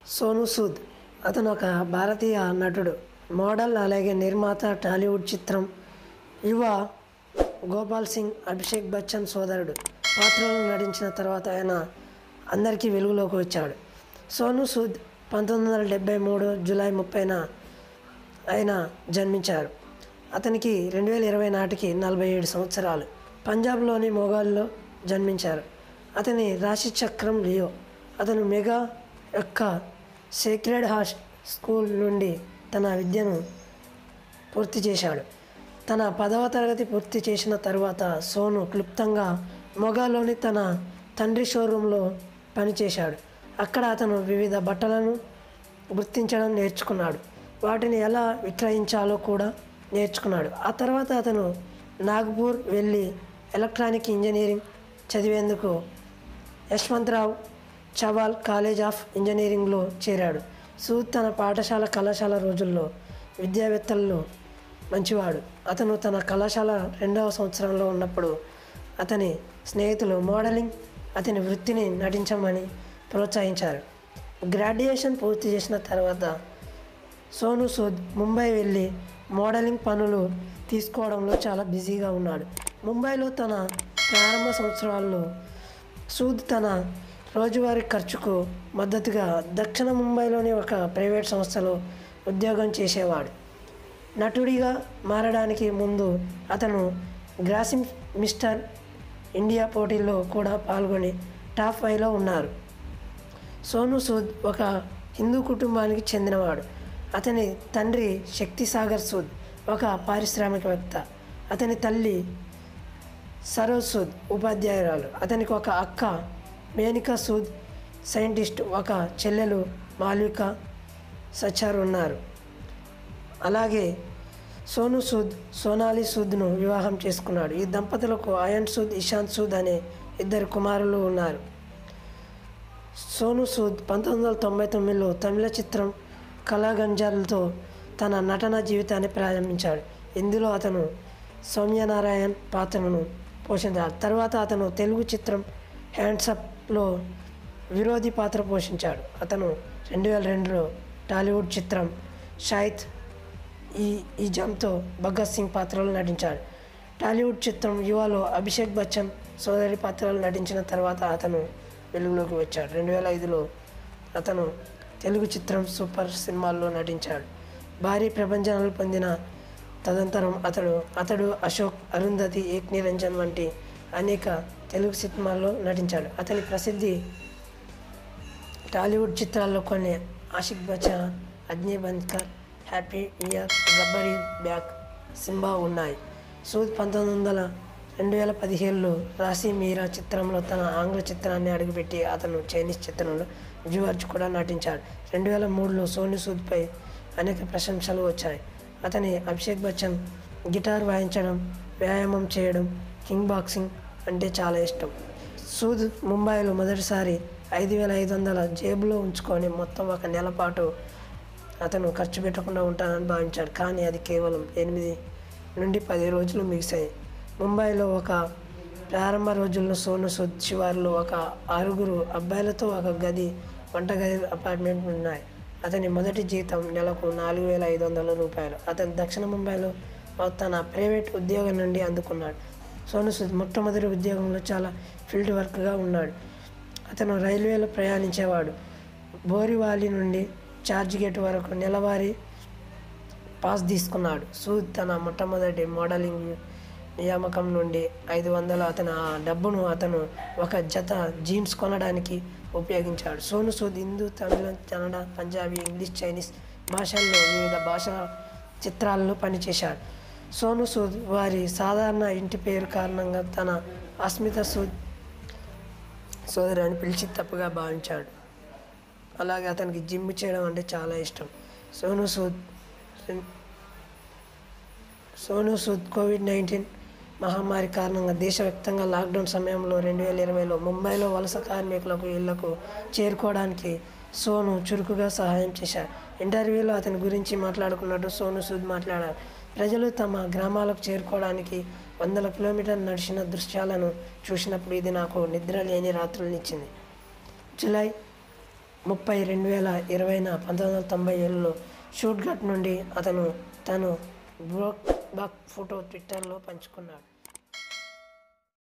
సోను సూద్ అతను ఒక భారతీయ నటుడు మోడల్ అలాగే నిర్మాత టాలీవుడ్ చిత్రం యువ గోపాల్ సింగ్ అభిషేక్ బచ్చన్ సోదరుడు పాత్రలో నటించిన తర్వాత ఆయన అందరికీ వెలుగులోకి వచ్చాడు సోను సూద్ పంతొమ్మిది వందల డెబ్బై మూడు జూలై ముప్పైన ఆయన జన్మించారు అతనికి రెండు వేల ఇరవై నాటికి నలభై ఏడు సంవత్సరాలు పంజాబ్లోని మొఘాల్లో జన్మించారు అతని రాశి చక్రం లియో అతను మెగా యొక్క సేక్రెడ్ హార్ట్ స్కూల్ నుండి తన విద్యను పూర్తి చేశాడు తన పదవ తరగతి పూర్తి చేసిన తరువాత సోను క్లుప్తంగా మొగాలోని తన తండ్రి షోరూంలో పనిచేశాడు అక్కడ అతను వివిధ బట్టలను గుర్తించడం నేర్చుకున్నాడు వాటిని ఎలా విక్రయించాలో కూడా నేర్చుకున్నాడు ఆ తర్వాత అతను నాగ్పూర్ వెళ్ళి ఎలక్ట్రానిక్ ఇంజనీరింగ్ చదివేందుకు యశ్వంతరావు చవాల్ కాలేజ్ ఆఫ్ ఇంజనీరింగ్లో చేరాడు సూద్ తన పాఠశాల కళాశాల రోజుల్లో విద్యావేత్తల్లో మంచివాడు అతను తన కళాశాల రెండవ సంవత్సరంలో ఉన్నప్పుడు అతని స్నేహితులు మోడలింగ్ అతని వృత్తిని నటించమని ప్రోత్సహించారు గ్రాడ్యుయేషన్ పూర్తి చేసిన తర్వాత సోను సూద్ ముంబై వెళ్ళి మోడలింగ్ పనులు తీసుకోవడంలో చాలా బిజీగా ఉన్నాడు ముంబైలో తన ప్రారంభ సంవత్సరాల్లో సూద్ తన రోజువారీ ఖర్చుకు మద్దతుగా దక్షిణ ముంబైలోని ఒక ప్రైవేట్ సంస్థలో ఉద్యోగం చేసేవాడు నటుడిగా మారడానికి ముందు అతను గ్రాసిమ్ మిస్టర్ ఇండియా పోటీల్లో కూడా పాల్గొని టాప్ ఫైవ్లో ఉన్నారు సోను సూద్ ఒక హిందూ కుటుంబానికి చెందినవాడు అతని తండ్రి శక్తి సాగర్ సూద్ ఒక పారిశ్రామికవేత్త అతని తల్లి సరోజ్ సూద్ ఉపాధ్యాయురాలు అతనికి ఒక అక్క మేనికా సూద్ సైంటిస్ట్ ఒక చెల్లెలు మాల్విక సచార్ ఉన్నారు అలాగే సోను సూద్ సోనాలి సూద్ను వివాహం చేసుకున్నాడు ఈ దంపతులకు అయన్ సూద్ ఇషాంత్ సూద్ అనే ఇద్దరు కుమారులు ఉన్నారు సోను సూద్ పంతొమ్మిది వందల తొంభై తొమ్మిదిలో తమిళ చిత్రం కళాగంజాలతో తన నటన జీవితాన్ని ప్రారంభించాడు ఇందులో అతను సౌమ్యనారాయణ్ పాత్రను పోషించాడు తర్వాత అతను తెలుగు చిత్రం హ్యాండ్సప్లో విరోధి పాత్ర పోషించాడు అతను రెండు వేల రెండులో టాలీవుడ్ చిత్రం షాయిత్ ఈ ఈ జంతో భగత్ సింగ్ పాత్రలో నటించాడు టాలీవుడ్ చిత్రం యువలో అభిషేక్ బచ్చన్ సోదరి పాత్రలో నటించిన తర్వాత అతను వెలుగులోకి వచ్చాడు రెండు వేల ఐదులో అతను తెలుగు చిత్రం సూపర్ సినిమాల్లో నటించాడు భారీ ప్రపంచాలు పొందిన తదనంతరం అతడు అతడు అశోక్ అరుంధతి ఏక్ నిరంజన్ వంటి అనేక తెలుగు సినిమాల్లో నటించాడు అతని ప్రసిద్ధి టాలీవుడ్ చిత్రాల్లో కొన్ని ఆషిక్ బచ్చన్ అగ్ని బంద్కర్ happy year Gabbar is back Simmba ఉన్నాయి సూద్ పంతొమ్మిది వందల రెండు వేల పదిహేడులో రాశి మీరా చిత్రంలో తన ఆంగ్ల చిత్రాన్ని అడుగుపెట్టి అతను చైనీస్ చిత్రంలో జువర్జ్ కూడా నటించాడు రెండు వేల మూడులో సోని సూద్పై అనేక ప్రశంసలు వచ్చాయి అతని అభిషేక్ బచ్చన్ గిటార్ వాయించడం వ్యాయామం చేయడం కింగ్ బాక్సింగ్ అంటే చాలా ఇష్టం సూద్ ముంబైలో మొదటిసారి ఐదు వేల ఐదు వందల జేబులో ఉంచుకొని మొత్తం ఒక నెల పాటు అతను ఖర్చు పెట్టకుండా ఉంటానని భావించాడు కానీ అది కేవలం ఎనిమిది నుండి పది రోజులు ముగిశాయి ముంబైలో ఒక ప్రారంభ రోజుల్లో సోను సూద్ శివారులో ఒక ఆరుగురు అబ్బాయిలతో ఒక గది వంటగది అపార్ట్మెంట్ ఉన్నాయి అతని మొదటి జీతం నెలకు నాలుగు వేల ఐదు వందల రూపాయలు అతను దక్షిణ ముంబైలో తన ప్రైవేట్ ఉద్యోగం నుండి అందుకున్నాడు సోను సూద్ మొట్టమొదటి ఉద్యోగంలో చాలా ఫీల్డ్ వర్క్గా ఉన్నాడు అతను రైల్వేలో ప్రయాణించేవాడు బోరివాలి నుండి చార్జ్ గేట్ వరకు నెలవారీ పాస్ తీసుకున్నాడు సూద్ తన మొట్టమొదటి మోడలింగ్ నియామకం నుండి ఐదు వందలు అతను ఆ డబ్బును అతను ఒక జత జీన్స్ కొనడానికి ఉపయోగించాడు సోను సూద్ హిందూ తమిళ కన్నడ పంజాబీ ఇంగ్లీష్ చైనీస్ భాషల్లో వివిధ భాషా చిత్రాల్లో పనిచేశాడు సోను సూద్ వారి సాధారణ ఇంటి పేరు కారణంగా తన అస్మిత సూద్ సోదరి అని పిలిచి తప్పుగా భావించాడు అలాగే అతనికి జిమ్ చేయడం అంటే చాలా ఇష్టం సోను సూద్ సోను సూద్ కోవిడ్ నైన్టీన్ మహమ్మారి కారణంగా దేశవ్యాప్తంగా లాక్డౌన్ సమయంలో రెండు వేల ఇరవైలో ముంబైలో వలస కార్మికులకు ఇళ్లకు చేరుకోవడానికి సోను చురుకుగా సహాయం చేశారు ఇంటర్వ్యూలో అతని గురించి మాట్లాడుకున్నట్టు సోను సూద్ మాట్లాడారు ప్రజలు తమ గ్రామాలకు చేరుకోవడానికి వందల కిలోమీటర్లు నడిచిన దృశ్యాలను చూసినప్పుడు ఇది నాకు నిద్ర లేని రాత్రులనిచ్చింది జూలై ముప్పై రెండు వేల ఇరవైన పంతొమ్మిది వందల తొంభై ఏడులో షూట్ గట్ నుండి అతను తను బ్రోక్ బక్ ఫోటో ట్విట్టర్లో పంచుకున్నాడు